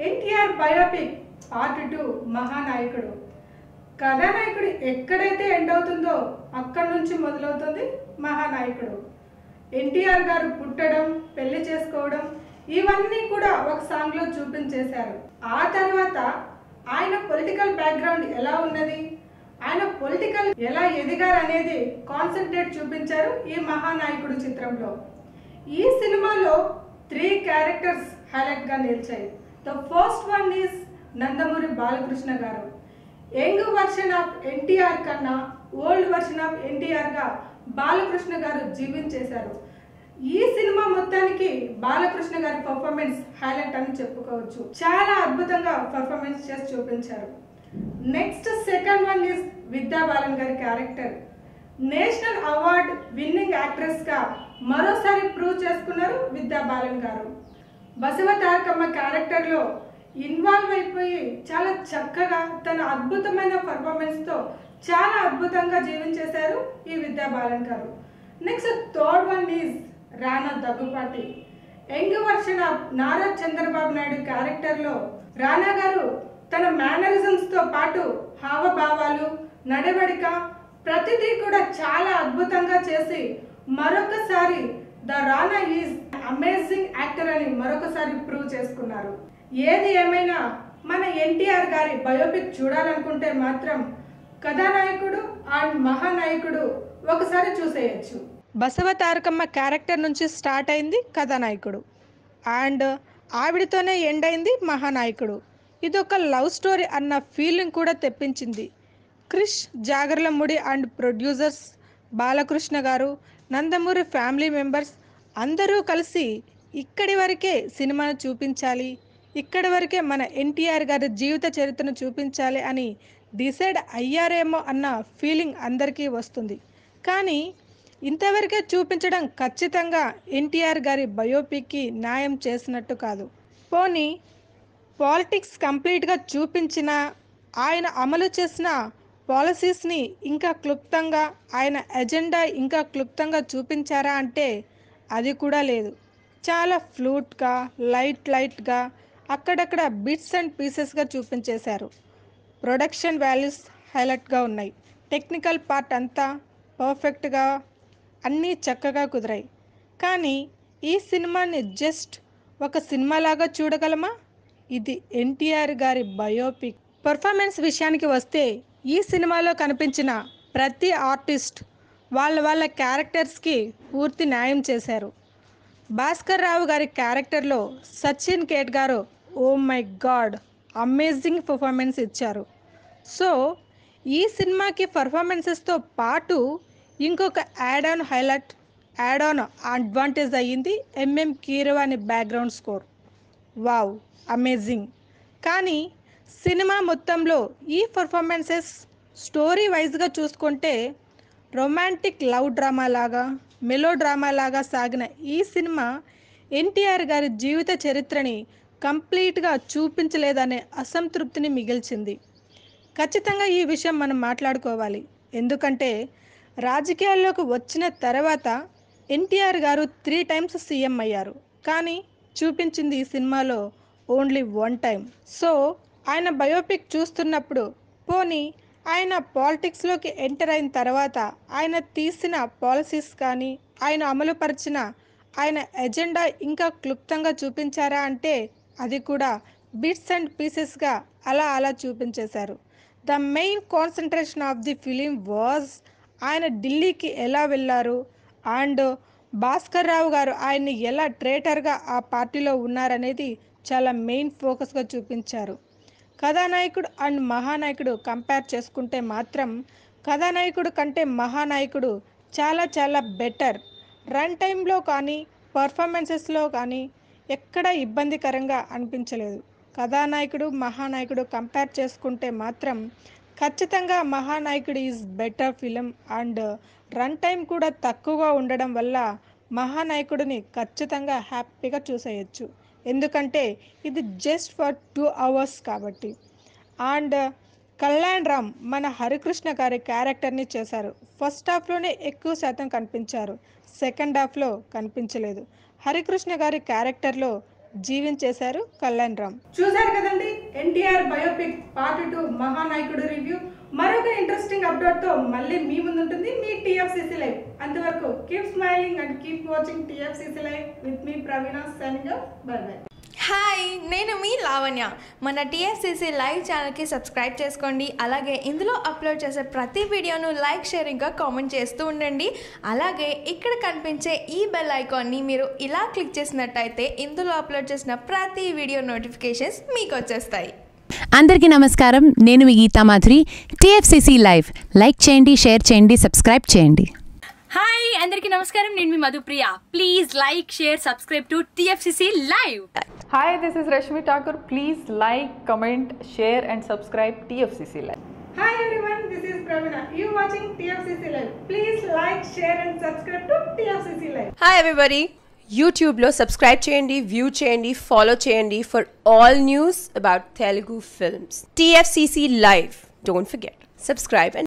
NTR biopic part two Mahanayakudu Kathanayakudu ఎక్కడైతే end అవుతుందో అక్కడి నుంచి మొదలవుతుంది మహానాయకుడు ఎన్టీఆర్ గారు పుట్టడం పెళ్లి చేసుకోవడం ఇవన్నీ కూడా ఒక సాంగ్లో చూపించేశారు ఆ తర్వాత ఆయన పొలిటికల్ బ్యాక్గ్రౌండ్ ఎలా ఉన్నది ఆయన పొలిటికల్ ఎలా ఎదిగారు అనేది కాన్సన్ట్రేట్ చూపించారు ఈ మహానాయకుడు చిత్రంలో ఈ సినిమాలో త్రీ క్యారెక్టర్స్ హైలైట్ గా నిలిచాయి the first one is Nandamuri Balakrishna గారు యంగ్ వర్షన్ ఆఫ్ ఎన్టీఆర్ కన్నా ఓల్డ్ వర్షన్ ఆఫ్ ఎన్టీఆర్ గా బాలకృష్ణ గారు జీవించేశారు ఈ సినిమా మొత్తానికి బాలకృష్ణ గారి పర్ఫార్మెన్స్ హైలైట్ అని చెప్పుకోవచ్చు చాలా అద్భుతంగా పర్ఫార్మెన్స్ చేసి చూపించారు next second one is Vidya Balan గారి character national award winning actress గా మరోసారి ప్రూవ్ చేసుకున్నారు విద్యా బాలన్ గారు బసవ తారకమ్మ క్యారెక్టర్ లో ఇన్వాల్వ్ అయిపోయి చాలా చక్కగా తన అద్భుతమైన పర్ఫార్మెన్స్ తో చాలా అద్భుతంగా జీవించేశారు ఈ విద్యా బాలన్ గారు next third one is Rana Daggubati young version of Nara Chandrababu Naidu character లో రానా గారు తన మేనరిజమ్స్ తో పాటు హావభావాలు నడవడిక ప్రతిదీ కూడా చాలా అద్భుతంగా చేసి మరొకసారి the Rana is amazing actor అని మరొకసారి ప్రూవ్ చేసుకున్నారు ఏది ఏమైనా మన ఎన్టీఆర్ గారి బయోపిక్ చూడాలనుకుంటే మాత్రం కథానాయకుడు అండ్ మహానాయకుడు ఒకసారి చూసేయచ్చు బసవ తారకమ్మ క్యారెక్టర్ నుంచి స్టార్ట్ అయింది కథానాయకుడు అండ్ ఆవిడతోనే ఎండ్ అయింది మహానాయకుడు ఇది ఒక లవ్ స్టోరీ అన్న ఫీలింగ్ కూడా తెప్పించింది క్రిష్ జాగర్లముడి అండ్ ప్రొడ్యూసర్స్ బాలకృష్ణ గారు నందమూరి ఫ్యామిలీ మెంబర్స్ అందరూ కలిసి ఇక్కడి వరకే సినిమాను చూపించాలి ఇక్కడి వరకే మన ఎన్టీఆర్ గారి జీవిత చరిత్రను చూపించాలి అని డిసైడ్ అయ్యారేమో అన్న ఫీలింగ్ అందరికీ వస్తుంది కానీ ఇంతవరకే చూపించడం ఖచ్చితంగా ఎన్టీఆర్ గారి బయోపిక్కి న్యాయం చేసినట్టు కాదు పోనీ పాలిటిక్స్ కంప్లీట్గా చూపించిన ఆయన అమలు చేసిన పాలసీస్ని ఇంకా క్లుప్తంగా ఆయన ఎజెండా ఇంకా క్లుప్తంగా చూపించారా అంటే అది కూడా లేదు చాలా ఫ్లూట్గా లైట్ లైట్గా అక్కడక్కడ బిట్స్ అండ్ పీసెస్గా చూపించేశారు ప్రొడక్షన్ వాల్యూస్ హైలైట్గా ఉన్నాయి టెక్నికల్ పార్ట్ అంతా పర్ఫెక్ట్గా అన్నీ చక్కగా కుదిరాయి కానీ ఈ సినిమాని జస్ట్ ఒక సినిమాలాగా చూడగలమా ఇది ఎన్టీఆర్ గారి బయోపిక్ పర్ఫార్మెన్స్ విషయానికి వస్తే ఈ సినిమాలో కనిపించిన ప్రతి ఆర్టిస్ట్ వాళ్ళ వాళ్ళ క్యారెక్టర్స్కి పూర్తి న్యాయం చేశారు భాస్కర్ రావు గారి క్యారెక్టర్లో సచిన్ కేట్ గారు oh my god amazing performance ఇచ్చారు సో ఈ సినిమాకి పర్ఫార్మెన్సెస్తో పాటు ఇంకొక add on highlight add on advantage అయ్యింది MM Keeravani background score wow amazing కానీ సినిమా మొత్తంలో ఈ పర్ఫార్మెన్సెస్ స్టోరీ వైజ్గా చూసుకుంటే రొమాంటిక్ లవ్ డ్రామా లాగా మెలో డ్రామా లాగా సాగిన ఈ సినిమా ఎన్టీఆర్ గారి జీవిత చరిత్రని కంప్లీట్గా చూపించలేదనే అసంతృప్తిని మిగిల్చింది ఖచ్చితంగా ఈ విషయం మనం మాట్లాడుకోవాలి ఎందుకంటే రాజకీయాల్లోకి వచ్చిన తర్వాత ఎన్టీఆర్ గారు త్రీ టైమ్స్ సీఎం అయ్యారు కానీ చూపించింది ఈ సినిమాలో ఓన్లీ వన్ టైం సో ఆయన బయోపిక్ చూస్తున్నప్పుడు పోనీ ఆయన పాలిటిక్స్లోకి ఎంటర్ అయిన తర్వాత ఆయన తీసిన పాలసీస్ కానీ ఆయన అమలుపరిచిన ఆయన ఎజెండా ఇంకా క్లుప్తంగా చూపించారా అంటే అది కూడా బిట్స్ అండ్ పీసెస్గా అలా అలా చూపించేశారు the main concentration of the film was ఆయన ఢిల్లీకి ఎలా వెళ్ళారు అండ్ భాస్కర్ రావు గారు ఆయన్ని ఎలా ట్రేటర్గా ఆ పార్టీలో ఉన్నారనేది చాలా మెయిన్ ఫోకస్గా చూపించారు కథానాయకుడు అండ్ మహానాయకుడు కంపేర్ చేసుకుంటే మాత్రం కథానాయకుడు కంటే మహానాయకుడు చాలా చాలా బెటర్ రన్ టైంలో కానీ పర్ఫార్మెన్సెస్లో కానీ ఎక్కడ ఇబ్బందికరంగా అనిపించలేదు కథానాయకుడు మహానాయకుడు కంపేర్ చేసుకుంటే మాత్రం ఖచ్చితంగా Mahanayakudu is better film and run time కూడా తక్కువగా ఉండడం వల్ల మహానాయకుడిని ఖచ్చితంగా హ్యాపీగా చూసేయచ్చు ఎందుకంటే ఇది జస్ట్ ఫర్ టూ అవర్స్ కాబట్టి అండ్ కళ్యాణ్ రామ్ మన హరికృష్ణ గారి క్యారెక్టర్ని చేశారు ఫస్ట్ హాఫ్లోనే ఎక్కువ శాతం కనిపించారు సెకండ్ హాఫ్లో కనిపించలేదు హరికృష్ణ గారి క్యారెక్టర్లో జీవించేశారు కళ్యాణ్ రామ్ చూశారు కదండి NTR biopic part two Mahanayakudu review మరొక ఇంట్రెస్టింగ్ అప్డేట్ తో మళ్ళీ మీ ముందు ఉంటుంది మీ టీఎఫ్సిసి లైవ్ అంతవరకు keep smiling and keep watching TFCC live with మీ Praveena signing bye bye hi నేను మీ లావణ్య మన టీఎస్సీసీ లైవ్ ఛానల్కి సబ్స్క్రైబ్ చేసుకోండి అలాగే ఇందులో అప్లోడ్ చేసే ప్రతి వీడియోను లైక్ షేరింగ్గా కామెంట్ చేస్తూ ఉండండి అలాగే ఇక్కడ కనిపించే ఈ బెల్ ఐకాన్ని మీరు ఇలా క్లిక్ చేసినట్టయితే ఇందులో అప్లోడ్ చేసిన ప్రతి వీడియో నోటిఫికేషన్స్ మీకు వచ్చేస్తాయి అందరికీ నమస్కారం నేను మీ Geeta Madhuri TFCC live like చేయండి షేర్ చేయండి సబ్స్క్రైబ్ చేయండి హాయ్ అందరికీ నమస్కారం నేను మీ Madhupriya please like share subscribe to TFCC live Hi, this is Rashmi Thakur. Please like, comment, share, and subscribe TFCC Live. Hi everyone this is Praveena you watching TFCC live please like share and subscribe to TFCC live hi everybody యూట్యూబ్లో subscribe చేయండి view చేయండి follow చేయండి for all news about Telugu films TFCC live don't forget subscribe and